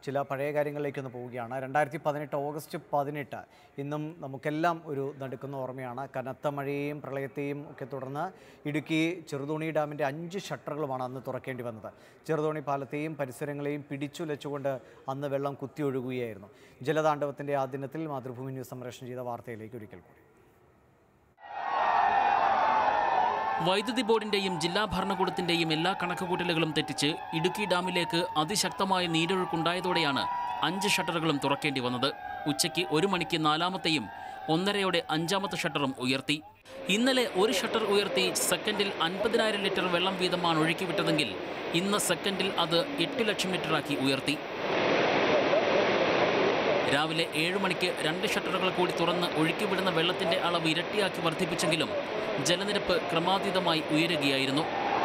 ചില പഴയ കാര്യങ്ങളിലേക്കൊന്ന് പോവുകയാണ് രണ്ടായിരത്തി പതിനെട്ട് ഓഗസ്റ്റ് പതിനെട്ട് ഇന്നും നമുക്കെല്ലാം ഒരു നടുക്കുന്ന ഓർമ്മയാണ് കനത്ത മഴയെയും പ്രളയത്തെയും ഒക്കെ തുടർന്ന് ഇടുക്കി ചെറുതോണി ഡാമിൻ്റെ അഞ്ച് ഷട്ടറുകളുമാണ് അന്ന് തുറക്കേണ്ടി വന്നത് ചെറുതോണി പാലത്തെയും പരിസരങ്ങളെയും പിടിച്ചുലച്ചുകൊണ്ട് അന്ന് വെള്ളം കുത്തിയൊഴുകുകയായിരുന്നു ജലതാണ്ഡവത്തിൻ്റെ ആ ദിനത്തിൽ മാതൃഭൂമി ന്യൂസ് സംപ്രേഷണം ചെയ്ത വാർത്തയിലേക്ക് ഒരിക്കൽ കൂടി വൈദ്യുതി ബോർഡിന്റെയും ജില്ലാ ഭരണകൂടത്തിന്റെയും എല്ലാ കണക്കുകൂട്ടലുകളും തെറ്റിച്ച് ഇടുക്കി ഡാമിലേക്ക് അതിശക്തമായ നീരൊഴുക്കുണ്ടായതോടെയാണ് അഞ്ച് ഷട്ടറുകളും തുറക്കേണ്ടി വന്നത് ഉച്ചയ്ക്ക് ഒരു മണിക്ക് നാലാമത്തെയും ഒന്നരയോടെ അഞ്ചാമത്തെ ഷട്ടറും ഉയർത്തി ഇന്നലെ ഒരു ഷട്ടർ ഉയർത്തി സെക്കൻഡിൽ അൻപതിനായിരം ലിറ്റർ വെള്ളം വീതമാണ് ഒഴുക്കിവിട്ടതെങ്കിൽ ഇന്ന് സെക്കൻഡിൽ അത് എട്ട് ലക്ഷം ലിറ്ററാക്കി ഉയർത്തി രാവിലെ ഏഴ് മണിക്ക് രണ്ട് ഷട്ടറുകൾ കൂടി തുറന്ന് ഒഴുക്കിവിടുന്ന വെള്ളത്തിന്റെ അളവ് ഇരട്ടിയാക്കി വർദ്ധിപ്പിച്ചെങ്കിലും ജലനിരപ്പ് ക്രമാതീതമായി ഉയരുകയായിരുന്നു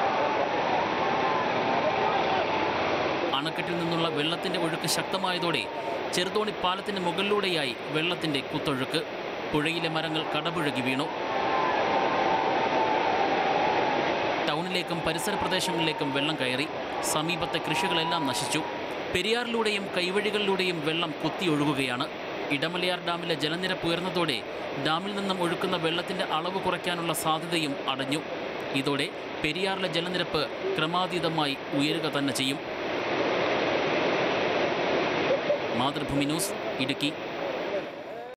അണക്കെട്ടിൽ നിന്നുള്ള വെള്ളത്തിന്റെ ഒഴുക്ക് ശക്തമായതോടെ ചെറുതോണി പാലത്തിന് മുകളിലൂടെയായി വെള്ളത്തിന്റെ കുത്തൊഴുക്ക് പുഴയിലെ മരങ്ങൾ കടപുഴകി വീണു ടൗണിലേക്കും പരിസര പ്രദേശങ്ങളിലേക്കും വെള്ളം കയറി സമീപത്തെ കൃഷികളെല്ലാം നശിച്ചു പെരിയാറിലൂടെയും കൈവഴികളിലൂടെയും വെള്ളം കുത്തിയൊഴുകുകയാണ് ഇടമലയാർ ഡാമിലെ ജലനിരപ്പ് ഉയർന്നതോടെ ഡാമിൽ നിന്നും ഒഴുക്കുന്ന വെള്ളത്തിന്റെ അളവ് കുറയ്ക്കാനുള്ള സാധ്യതയും അടഞ്ഞു ഇതോടെ പെരിയാറിലെ ജലനിരപ്പ് ക്രമാതീതമായി ഉയരുക തന്നെ ചെയ്യും മാതൃഭൂമി ന്യൂസ് ഇടുക്കി